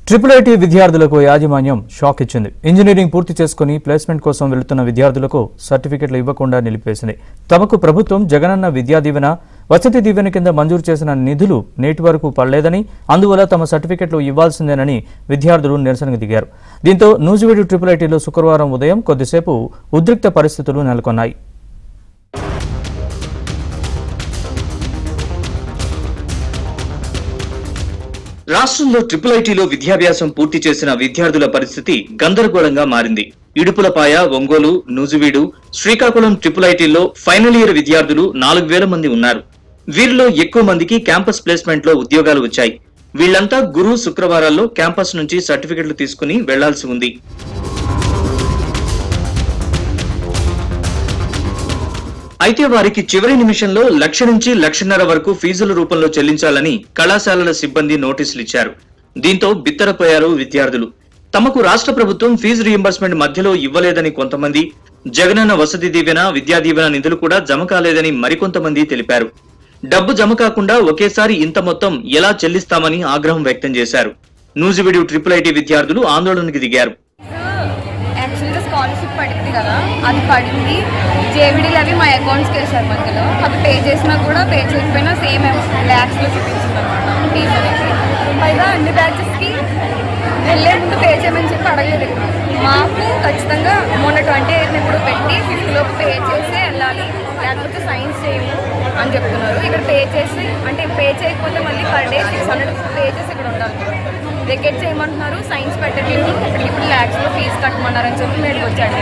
triple IT విద్యార్థులకు యాజమాన్యం shock ఇచ్చింది ఇంజనీరింగ్ పూర్తి చేసుకుని ప్లేస్మెంట్ కోసం వెళుతున్న విద్యార్థులకు సర్టిఫికెట్లు ఇవ్వకుండా నిలిపేసింది తమకు ప్రభుత్వం జగనన్న విద్యా దీవెన వసతి దీవెన కింద మంజూరు చేసిన నిధులు నేటి వరకు పడలేదని అందువల్ల తమ సర్టిఫికెట్లు ఇవ్వాల్సిందేనని విద్యార్థులు నిరసనకు దిగారు దీంతో నూజివీడు ట్రిపుల్ ఐటీలో శుక్రవారం ఉదయం కొద్దిసేపు ఉద్రిక్త పరిస్థితులు నెలకొన్నాయి రాష్ట్రంలో ట్రిపుల్ ఐటీలో విద్యాభ్యాసం పూర్తి చేసిన విద్యార్థుల పరిస్థితి గందరగోళంగా మారింది ఇడుపులపాయ ఒంగోలు నూజివీడు శ్రీకాకుళం ట్రిపుల్ ఐటీల్లో ఫైనల్ ఇయర్ విద్యార్థులు నాలుగు వేల మంది ఉన్నారు వీరిలో ఎక్కువ మందికి క్యాంపస్ ప్లేస్మెంట్ లో ఉద్యోగాలు వచ్చాయి వీళ్లంతా గురు శుక్రవారాల్లో క్యాంపస్ నుంచి సర్టిఫికెట్లు తీసుకుని వెళ్లాల్సి ఉంది అయితే వారికి చివరి నిమిషంలో లక్ష నుంచి లక్షన్నర వరకు ఫీజుల రూపంలో చెల్లించాలని కళాశాలల సిబ్బంది నోటీసులు ఇచ్చారు దీంతో బిత్తరపోయారు విద్యార్థులు తమకు రాష్ట్ర ప్రభుత్వం ఫీజు రీయింబర్స్మెంట్ మధ్యలో ఇవ్వలేదని కొంతమంది జగనన్న వసతి దీవెన విద్యా దీవెన నిధులు కూడా జమ కాలేదని మరికొంతమంది తెలిపారు డబ్బు జమ కాకుండా ఒకేసారి ఇంత మొత్తం ఎలా చెల్లిస్తామని ఆగ్రహం వ్యక్తం చేశారు నూజివీడు ట్రిపుల్ ఐటీ విద్యార్థులు ఆందోళనకు దిగారు యాక్చువల్గా స్కాలర్షిప్ పడింది కదా అది పడింది జేవిడీలు అవి మా అకౌంట్స్కి వేసారు మధ్యలో అవి పే చేసినా కూడా పే చేయకపోయినా సేమ్ ల్యాక్స్లో చూపించింది అనమాట ఫీజు అనేది పైగా అన్ని బ్యాచెస్కి వెళ్ళే ముందు పే చేయమని చెప్పి అడగలేదు ఇక్కడ మాకు ఖచ్చితంగా మొన్న ట్వంటీ ఎయిత్ ఇప్పుడు పెట్టి ఫిఫ్త్ లోపు పే చేసి వెళ్ళాలి లేకపోతే సైన్స్ చేయము అని చెప్తున్నారు ఇక్కడ పే చేసి అంటే పే చేయకపోతే మళ్ళీ per day six hundred pay చేసి ఇక్కడ ఉండాలి వెకెట్ చేయమంటున్నారు సైన్స్ పెట్టట్లేదు ఇక్కడ ఇప్పుడు ల్యాక్స్లో ఫీజు కట్టమన్నారని చెప్పి మేము వచ్చాడు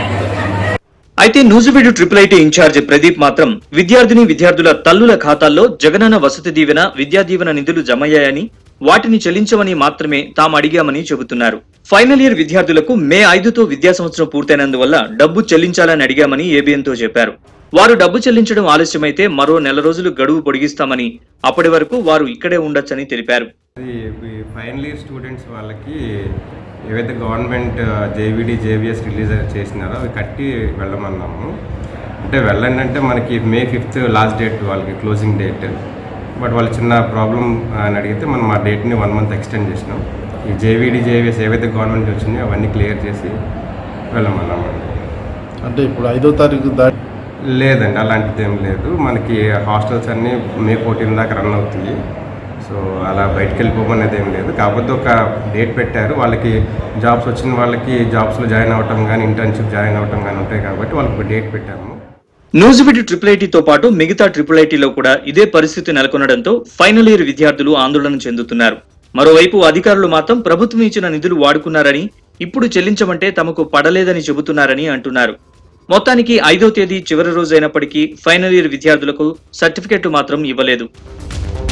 అయితే Nuzvid triple IT in-charge Pradeep మాత్రం విద్యార్థిని విద్యార్థుల తల్లుల ఖాతాల్లో జగనన్న వసతి దీవెన విద్యా దీవెన నిధులు జమయ్యాయని వాటిని చెల్లించమని మాత్రమే తాము అడిగామని చెబుతున్నారు ఫైనల్ ఇయర్ విద్యార్థులకు మే ఐదుతో విద్యా సంవత్సరం పూర్తయినందువల్ల డబ్బు చెల్లించాలని అడిగామని ఏబిఎన్తో చెప్పారు వారు డబ్బు చెల్లించడం ఆలస్యమైతే మరో నెల రోజులు గడువు పొడిగిస్తామని అప్పటి వరకు వారు ఇక్కడే ఉండొచ్చని తెలిపారు ఈ ఫైనల్ ఇయర్ స్టూడెంట్స్ వాళ్ళకి ఏవైతే గవర్నమెంట్ జేవిడి జేవిఎస్ రిలీజ్ చేసినారో అవి కట్టి వెళ్ళమన్నాము అంటే వెళ్ళండి అంటే మనకి మే ఫిఫ్త్ లాస్ట్ డేట్ వాళ్ళకి క్లోజింగ్ డేట్ బట్ వాళ్ళు చిన్న ప్రాబ్లం అని అడిగితే మనం ఆ డేట్ని వన్ మంత్ ఎక్స్టెండ్ చేసినాం ఈ జేవిడి జేవిఎస్ ఏవైతే గవర్నమెంట్ వచ్చినాయో అవన్నీ క్లియర్ చేసి వెళ్ళమన్నామండి అంటే ఇప్పుడు ఐదో తారీఖు దాటి లేదండి అలాంటిది ఏం లేదు మనకి హాస్టల్స్ అన్నీ మే ఫోర్టీన్ దాకా రన్ అవుతాయి సో అలా బయటకు వెళ్ళిపోమనేది ఏం లేదు కాకపోతే ఒక డేట్ పెట్టారు వాళ్ళకి జాబ్స్ వచ్చిన వాళ్ళకి జాబ్స్లో జాయిన్ అవ్వటం కానీ ఇంటర్న్షిప్ జాయిన్ అవ్వటం కానీ ఉంటాయి కాబట్టి వాళ్ళకి ఒక డేట్ పెట్టాము నూజివీడు ట్రిపుల్ ఐటీతో పాటు మిగతా ట్రిపుల్ ఐటీలో కూడా ఇదే పరిస్థితి నెలకొనడంతో ఫైనల్ ఇయర్ విద్యార్థులు ఆందోళన చెందుతున్నారు మరోవైపు అధికారులు మాత్రం ప్రభుత్వం ఇచ్చిన నిధులు వాడుకున్నారని ఇప్పుడు చెల్లించమంటే తమకు పడలేదని చెబుతున్నారని అంటున్నారు మొత్తానికి ఐదో తేదీ చివరి రోజు అయినప్పటికీ ఫైనల్ ఇయర్ విద్యార్థులకు సర్టిఫికెట్లు మాత్రం ఇవ్వలేదు